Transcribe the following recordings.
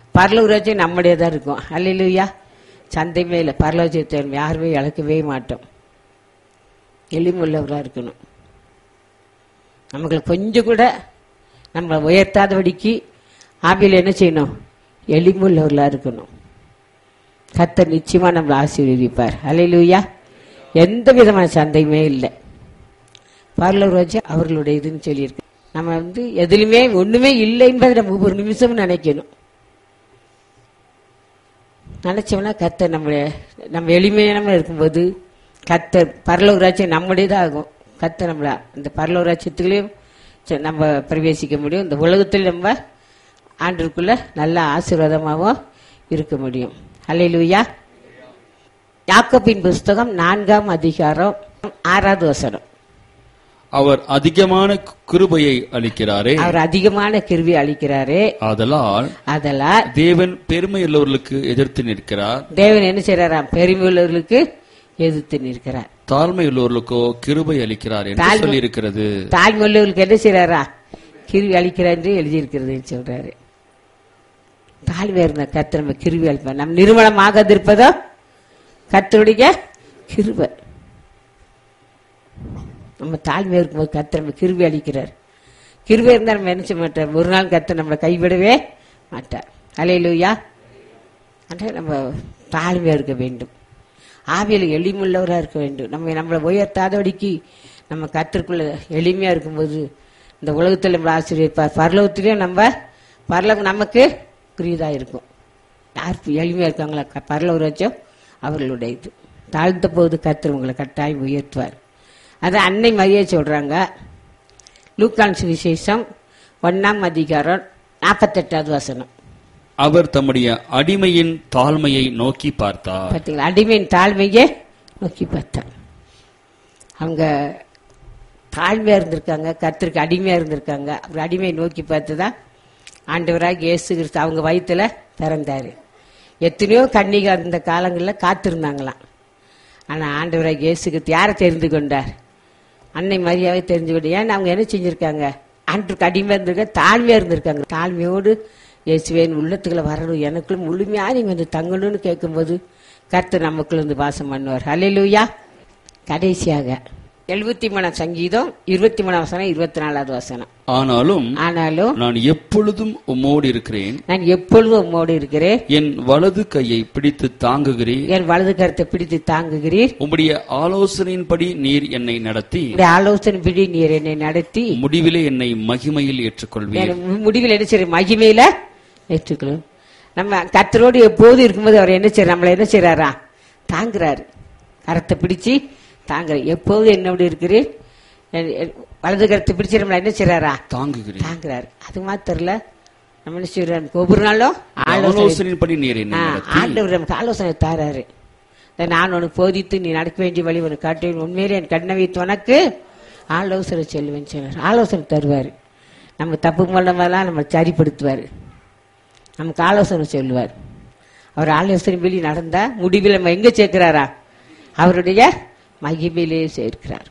பரலூராஜ்யம் நம்முடைய தான் இருக்கும் அல்லையா சந்தை மேல பரலோஜத்தை யாருமே இழக்கவே மாட்டோம் எளிமுள்ளவராக இருக்கணும் நமக்கு கொஞ்சம் கூட நம்மளை உயர்த்தாதபடிக்கு ஆவியில் என்ன செய்யணும் எளிமுள்ளவர்களாக இருக்கணும் கத்தர் நிச்சயமா நம்மளை ஆசீர்வதிப்பார் அலையிலூயா எந்த விதமான சந்தையுமே இல்லை பார்லர் வச்சு அவர்களுடைய இதுன்னு சொல்லியிருக்கு நம்ம வந்து எதுலையுமே ஒண்ணுமே இல்லை என்பதை நம்ம ஒவ்வொரு நிமிஷமும் நினைக்கணும் நினைச்சோம்னா கத்தர் நம்ம நம்ம எளிமையான இருக்கும்போது கத்தர் பரலோராட்சியம் நம்முடையதாக ஆகும் கத்தர் நம்மள இந்த பரலோராட்சியத்துலேயும் நம்ம பிரவேசிக்க முடியும் இந்த உலகத்தில் நம்ம ஆண்டிற்குள்ள நல்ல ஆசீர்வாதமாகவும் இருக்க முடியும் அல்லையிலுயா யாக்கோபின் புஸ்தகம் நான்காம் அதிகாரம் ஆறாவது வசனம் அவர் அதிகமான கிருபையை அளிக்கிறாரே அவர் அதிகமான கிருவி அளிக்கிறாரே ஆதலால் அதெல்லாம் தேவன் பெருமையுள்ளவர்களுக்கு எதிர்த்து நிற்கிறார் தேவன் என்ன செய்யறாராம் பெருமையுள்ளவர்களுக்கு எதிர்த்து நிற்கிறார் தாழ்மையுள்ளவர்களுக்கோ கிருபை அளிக்கிறார் என்று தாழ்மை- சொல்லி இருக்கிறது தாழ்மையுள்ளவர்களுக்கு என்ன செய்யறாரா கிருவி அளிக்கிறார் என்று எழுதியிருக்கிறதுன்னு சொல்றாரு தாழ்மையா இருந்த கர்த்தர் நம்ம கிருவி அளிப்பார் நம் நிறுவனமாக இருப்பதோ கர்த்தருடைய கிருபை நம்ம தாழ்மையா இருக்கும்போது கர்த்தர் நம்ம கிருவி அளிக்கிறார் கிருபை இருந்தால் நம்ம என்ன செய்ய மாட்டார் ஒரு நாள் கர்த்தர் நம்மளை கைவிடவே மாட்டார் அலையிலுயா ஆனால் நம்ம தாழ்மையா இருக்க வேண்டும் ஆவியில் எளிமுள்ளவராக இருக்க வேண்டும் நம்ம நம்மளை உயர்த்தாதபடிக்கு நம்ம கத்திற்குள்ள எளிமையா இருக்கும்போது இந்த உலகத்தில் நம்மளை ஆசிரியப்பார் பரலோகத்திலையும் நம்ம பரலோகம் நமக்கு புரியுதா இருக்கும் யார் எளிமையா இருக்காங்களா க- பரலோக ராஜ்யம் அவர்களுடைய இது தாழ்ந்த போது கர்த்தர் உங்களை கட்டாயம் உயர்த்துவார் அது அன்னை மரியே சொல்றாங்க லூக்கான் சுவிசேஷம் ஒன்னாம் அதிகாரம் நாற்பத்தெட்டாவது வசனம் அவர் தம்முடைய அடிமையின் தாழ்மையை நோக்கி பார்த்தார் பார்த்தீங்களா அடிமையின் தாழ்மையை நோக்கி பார்த்தார் அவங்க தாழ்மையா இருந்திருக்காங்க கர்த்தருக்கு அடிமையா இருந்திருக்காங்க அவர் அடிமையை நோக்கி பார்த்து தான் ஆண்டவராக இயேசு கிறிஸ்து அவங்க வயித்துல பிறந்தாரு எத்தனையோ கன்னிகா இருந்த காலங்களில் காத்திருந்தாங்களாம் ஆனா ஆண்டவராக இயேசு கிறிஸ்து யாரை தெரிந்து கொண்டார் அன்னை மரியாதை தெரிஞ்சு கொண்டு ஏன்னா அவங்க என்ன செஞ்சிருக்காங்க ஆண்டுக்கு அடிமையா இருந்திருக்காங்க தாழ்மையா இருந்திருக்காங்க தாழ்மையோடு இயேசுவேன் உள்ளத்துக்குள்ள வரணும் எனக்குள்ள முழுமையா நீங்க வந்து தங்கணும்னு கேட்கும்போது கர்த்தர் நமக்குள்ள வந்து வாசம் பண்ணுவார் ஹalleluya கடைசியாக எழுபத்தி மூணாம் சங்கீதம் இருபத்தி மூணாம் வசனம் இருபத்தி நாலாவது வசனம் ஆனாலும் ஆனாலும் நான் எப்பொழுதும் உம்மோடு இருக்கிறேன் நான் எப்பொழுதும் உம்மோடு இருக்கிறேன் என் வலது கையை பிடித்து தாங்குகிறேன் என் வலது கருத்தை பிடித்து தாங்குகிறீர் உம்முடைய ஆலோசனையின்படி நீர் என்னை நடத்தி உடைய ஆலோசனை பிடி நீர் என்னை நடத்தி முடிவிலே என்னை மகிமையில் ஏற்றுக்கொள்வீர் என் முடிவில் என்ன செய்ய மகிமையில ஏற்றுக்கணும் நம்ம கத்தரோடு எப்போதும் இருக்கும்போது அவர் என்ன செய்யறார் நம்மளை என்ன செய்யறாரா தாங்குறாரு கரத்தை பிடிச்சு தாங்குறாரு எப்போதும் என்னோடு இருக்கிறேன் என்- என் வலது கரத்தை பிடிச்சு நம்மளை என்ன செய்யறாரா தாங்குகிறேன் தாங்குறாரு அது மாத்திரல நம்ம என்ன செய்யறாரு ஒவ்வொரு நாளும் ஆலோசனை ஆலோசனையின்படி நீர் என்னை ஆ, நடத்தி ஆண்டவர் நமக்கு ஆலோசனை தாராரு இதை நான் உனக்கு போதித்து நீ நடக்க வேண்டிய வழி உனக்கு காட்டுவேன் உண்மையிலே என் கண்ணை வைத்து உனக்கு ஆலோசனை செல்வேன் சொன்னார் ஆலோசனை தருவார் நம்ம தப்பு பண்ணமெல்லாம் நம்ம சரிப்படுத்துவார் நமக்கு ஆலோசனை சொல்லுவார் அவர் ஆலோசனை வெளி நடந்தா முடிவில் நம்ம எங்க சேர்க்கிறாரா அவருடைய மகிமையிலே சேர்க்கிறார்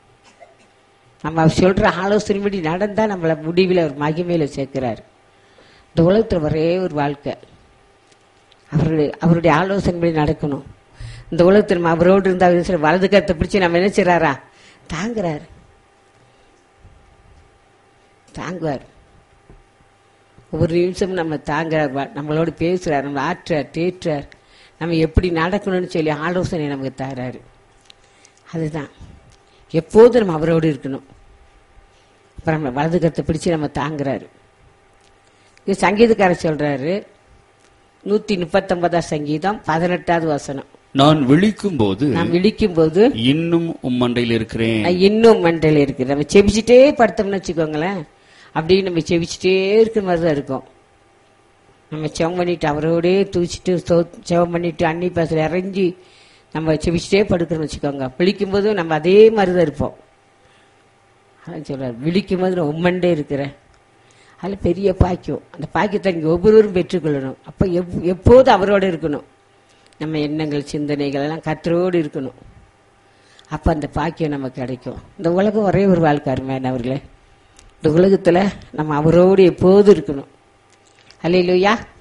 நம்ம அவர் சொல்ற ஆலோசனைப்படி நடந்தா நம்மளை முடிவில் அவர் மகிமையில சேர்க்கிறார் இந்த உலகத்தில் ஒரே ஒரு வாழ்க்கை அவருடைய அவருடைய ஆலோசனைப்படி நடக்கணும் இந்த உலகத்தில் நம்ம அவரோடு இருந்தா அவர் சில வலது கருத்தை பிடிச்சு நம்ம என்ன செய்றாரா தாங்குறாரு தாங்குவார் ஒவ்வொரு நிமிஷமும் நம்ம தாங்குறார் வ- நம்மளோட பேசுறார் நம்ம ஆற்றார் தேற்றார் நம்ம எப்படி நடக்கணும்னு சொல்லி ஆலோசனை நமக்கு தராரு அதுதான் எப்போதும் நம்ம அவரோடு இருக்கணும் அப்புறம் நம்ம வலது கருத்தை பிடிச்சு நம்ம தாங்குறாரு இது சங்கீதக்காரர் சொல்றாரு நூத்தி முப்பத்தொன்பதாம் சங்கீதம் பதினெட்டாவது வசனம் நான் விழிக்கும் போது நாம் விழிக்கும் போது இன்னும் உம்மண்டையில் இருக்கிறேன் நான் இன்னும் மண்டையில் இருக்கு நம்ம செபிச்சுட்டே படுத்தோம்னு வச்சுக்கோங்களேன் அப்படியே நம்ம செபிச்சுட்டே இருக்கிற மாதிரி தான் இருக்கும் நம்ம செவம் பண்ணிட்டு அவரோடே தூச்சிட்டு ஸ்தோ- செவம் பண்ணிட்டு அன்னி பாசல இறங்கி நம்ம செபிச்சுட்டே படுக்கிறோம்னு வச்சுக்கோங்க விழிக்கும் போது நம்ம அதே மாதிரி தான் இருப்போம் அதான் சொல்றாரு விழிக்கும் போது நான் உம்மண்டே இருக்கிறேன் அதில் பெரிய பாக்கியம் அந்த பாக்கியத்தை நீங்கள் ஒவ்வொருவரும் பெற்றுக்கொள்ளணும் அப்போ எப் எப்போதும் அவரோட இருக்கணும் நம்ம எண்ணங்கள் சிந்தனைகள் எல்லாம் கத்தரோடு இருக்கணும் அப்போ அந்த பாக்கியம் நமக்கு கிடைக்கும் இந்த உலகம் ஒரே ஒரு வாழ்க்கை அருமையான அவர்களே இந்த உலகத்தில் நம்ம அவரோடு எப்போதும் இருக்கணும் அல்லையிலுயா